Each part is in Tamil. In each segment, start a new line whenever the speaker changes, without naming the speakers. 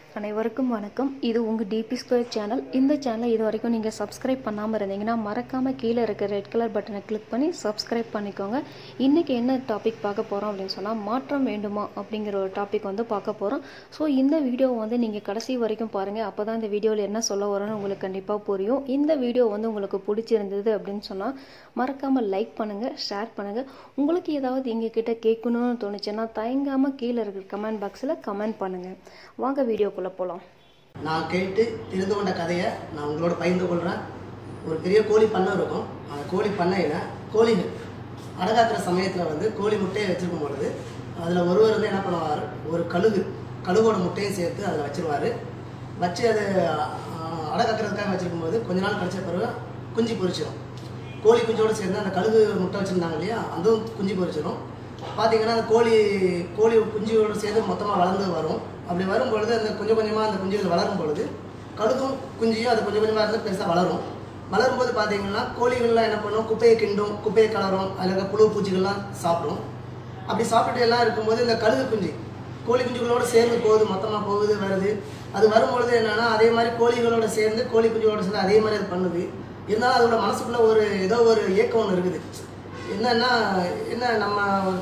அனைவருக்கும் வணக்கம் இது உங்கள் டிபி ஸ்கொயர் சேனல் இந்த சேனலை இது வரைக்கும் நீங்கள் சப்ஸ்கிரைப் பண்ணாமல் இருந்தீங்கன்னா மறக்காமல் கீழே இருக்க ரெட் கலர் பட்டனை கிளிக் பண்ணி சப்ஸ்கிரைப் பண்ணிக்கோங்க இன்றைக்கி என்ன டாபிக் பார்க்க போகிறோம் அப்படின்னு சொன்னால் மாற்றம் வேண்டுமா அப்படிங்கிற ஒரு டாபிக் வந்து பார்க்க போகிறோம் ஸோ இந்த வீடியோ வந்து நீங்கள் கடைசி வரைக்கும் பாருங்கள் அப்போ தான் இந்த வீடியோவில் என்ன சொல்ல வரோன்னு உங்களுக்கு கண்டிப்பாக புரியும் இந்த வீடியோ வந்து உங்களுக்கு பிடிச்சிருந்தது அப்படின்னு சொன்னால் மறக்காமல் லைக் பண்ணுங்கள் ஷேர் பண்ணுங்கள் உங்களுக்கு ஏதாவது எங்ககிட்ட கேட்கணும்னு தோணுச்சுன்னா தயங்காமல் கீழே இருக்கிற கமெண்ட் பாக்ஸில் கமெண்ட் பண்ணுங்கள் வாங்க வீடியோக்குள்ளே போகலாம்
நான் கேட்டு தெரிந்து கொண்ட கதையை நான் உங்களோட பகிர்ந்து கொள்கிறேன் ஒரு பெரிய கோழி பண்ணை இருக்கும் அந்த கோழி பண்ணையில் கோழிகள் அடகாக்கிற சமயத்தில் வந்து கோழி முட்டையை வச்சிருக்கும் பொழுது அதில் ஒருவர் வந்து என்ன பண்ணுவார் ஒரு கழுகு கழுகோட முட்டையும் சேர்த்து அதில் வச்சிருவார் வச்சு அது ஆஹ், அடகாக்கிறதுக்காக வச்சிருக்கும் போது கொஞ்ச நாள் கழிச்ச பிறகு குஞ்சு பொரிச்சிடும் கோழி குஞ்சோடு சேர்ந்து அந்த கழுகு முட்டை வச்சுருந்தாங்க இல்லையா அதுவும் குஞ்சு பொரிச்சிடும் பார்த்தீங்கன்னா அந்த கோழி கோழி குஞ்சுகளோடு சேர்ந்து மொத்தமாக வளர்ந்து வரும் அப்படி வரும் பொழுது அந்த கொஞ்சம் கொஞ்சமாக அந்த குஞ்சுகள் வளரும் பொழுது கழுகும் குஞ்சியும் அது கொஞ்சம் கொஞ்சமாக இருந்து பெருசாக வளரும் வளரும் போது பார்த்தீங்கன்னா கோழிகள்லாம் என்ன பண்ணும் குப்பையை கிண்டும் குப்பையை கலரும் அதில் இருக்க புழு பூச்சிகள்லாம் சாப்பிடும் அப்படி சாப்பிட்டுட்டு எல்லாம் இருக்கும்போது இந்த கழுகு குஞ்சு கோழி குஞ்சுகளோட சேர்ந்து போகுது மொத்தமாக போகுது வருது அது வரும்பொழுது என்னன்னா அதே மாதிரி கோழிகளோட சேர்ந்து கோழி குஞ்சுகளோட சேர்ந்து அதே மாதிரி அது பண்ணுது இருந்தாலும் அதோட மனசுக்குள்ள ஒரு ஏதோ ஒரு ஏக்கம் ஒன்று இருக்குது என்னன்னா என்ன நம்ம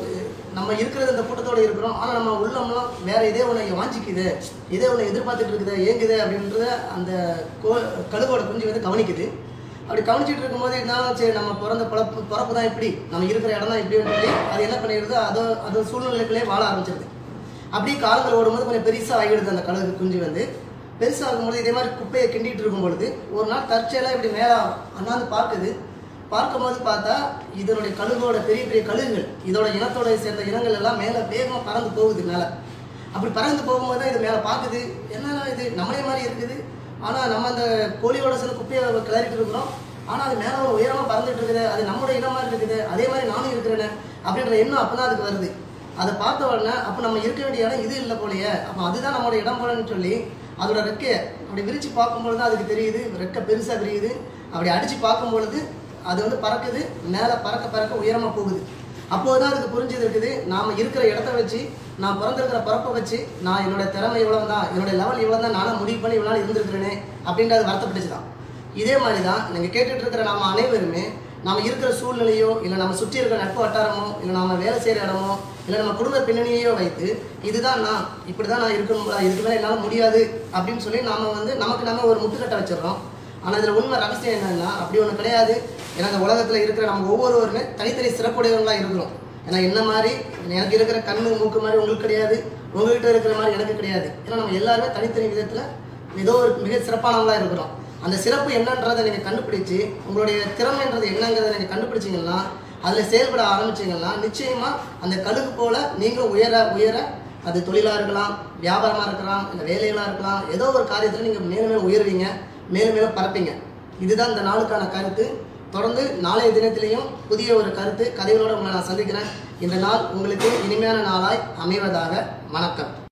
நம்ம இருக்கிறது இந்த கூட்டத்தோட இருக்கிறோம் ஆனால் நம்ம உள்ளம்லாம் வேற இதே ஒன்று வாஞ்சிக்குது இதே ஒன்று எதிர்பார்த்துட்டு இருக்குது ஏங்குது அப்படின்றத அந்த கோ கழுகோட குஞ்சு வந்து கவனிக்குது அப்படி கவனிச்சிட்டு இருக்கும்போது இருந்தாலும் சரி நம்ம பிறந்த பிறப்பு பிறப்பு தான் இப்படி நம்ம இருக்கிற இடம் தான் இப்படின்னு சொல்லி அது என்ன பண்ணிடுது அதோ அது சூழ்நிலைகளே வாழ ஆரம்பிச்சிருது அப்படியே காலங்கள் ஓடும்போது கொஞ்சம் பெருசாக ஆகிடுது அந்த கழுகு குஞ்சு வந்து பெருசாகும்போது இதே மாதிரி குப்பையை கிண்டிட்டு இருக்கும் பொழுது ஒரு நாள் தற்செயலாக இப்படி மேலே அண்ணாந்து பார்க்குது பார்க்கும்போது பார்த்தா இதனுடைய கழுகோட பெரிய பெரிய கழுகுகள் இதோட இனத்தோட சேர்ந்த இனங்கள் எல்லாம் மேலே வேகமாக பறந்து போகுது மேலே அப்படி பறந்து போகும்போது தான் இது மேலே பார்க்குது என்னடா இது நம்மளே மாதிரி இருக்குது ஆனால் நம்ம அந்த கோழியோட சேர்ந்து குப்பையை கிளறிட்டு இருக்கிறோம் ஆனால் அது மேலே ஒரு உயரமாக பறந்துட்டு இருக்குது அது நம்மளோட இனம் மாதிரி இருக்குது அதே மாதிரி நானும் இருக்கிறேனே அப்படின்ற எண்ணம் அப்போ தான் அதுக்கு வருது அதை பார்த்த உடனே அப்போ நம்ம இருக்க வேண்டிய இடம் இது இல்லை போலயே அப்போ அதுதான் நம்மளோட இடம் போலன்னு சொல்லி அதோட ரெக்கையை அப்படி விரிச்சு பார்க்கும்பொழுது தான் அதுக்கு தெரியுது ரெக்கை பெருசாக தெரியுது அப்படி அடித்து பார்க்கும் பொழுது அது வந்து பறக்குது மேலே பறக்க பறக்க உயரமாக போகுது அப்போது தான் அதுக்கு புரிஞ்சது இருக்குது நாம் இருக்கிற இடத்த வச்சு நான் பிறந்திருக்கிற பரப்பை வச்சு நான் என்னோட திறமை இவ்வளவு தான் என்னோட லெவல் இவ்வளோ தான் நானும் முடிவு பண்ணி இவ்வளோ நாள் இருந்திருக்கிறேனே அப்படின்றது வருத்தப்பட்டுச்சு தான் இதே மாதிரி தான் நீங்கள் கேட்டுட்டு இருக்கிற நாம அனைவருமே நம்ம இருக்கிற சூழ்நிலையோ இல்லை நம்ம சுற்றி இருக்கிற நட்பு வட்டாரமோ இல்லை நம்ம வேலை செய்கிற இடமோ இல்லை நம்ம குடும்ப பின்னணியையோ வைத்து இதுதான் நான் இப்படி தான் நான் இருக்கணும் போல, இதுக்கு மேலே என்னால் முடியாது அப்படின்னு சொல்லி நாம வந்து நமக்கு நம்ம ஒரு முட்டுக்கட்டை வச்சிடுறோம் ஆனால் இதில் உண்மை ரகசியம் என்னன்னா அப்படி ஒன்று கிடையாது ஏன்னா இந்த உலகத்தில் இருக்கிற நம்ம ஒவ்வொருவருமே தனித்தனி சிறப்புடையவங்களாக இருக்கிறோம் ஏன்னா என்ன மாதிரி எனக்கு இருக்கிற கண்ணு மூக்கு மாதிரி உங்களுக்கு கிடையாது உங்ககிட்ட இருக்கிற மாதிரி எனக்கு கிடையாது ஏன்னா நம்ம எல்லாருமே தனித்தனி விதத்தில் ஏதோ ஒரு மிக சிறப்பானவங்களா இருக்கிறோம் அந்த சிறப்பு என்னன்றதை நீங்கள் கண்டுபிடிச்சு உங்களுடைய திறமைன்றது என்னங்கிறத நீங்கள் கண்டுபிடிச்சிங்கன்னா அதில் செயல்பட ஆரம்பிச்சிங்கன்னா நிச்சயமாக அந்த கழுகு போல நீங்களும் உயர உயர அது தொழிலாக இருக்கலாம் வியாபாரமாக இருக்கலாம் இல்லை வேலைகளாக இருக்கலாம் ஏதோ ஒரு காரியத்தில் நீங்கள் மேலும் மேலும் உயர்வீங்க மேலும் மேலும் பரப்பீங்க இதுதான் இந்த நாளுக்கான கருத்து தொடர்ந்து நாளைய தினத்திலையும் புதிய ஒரு கருத்து கதைகளோட உங்களை நான் சந்திக்கிறேன் இந்த நாள் உங்களுக்கு இனிமையான நாளாய் அமைவதாக வணக்கம்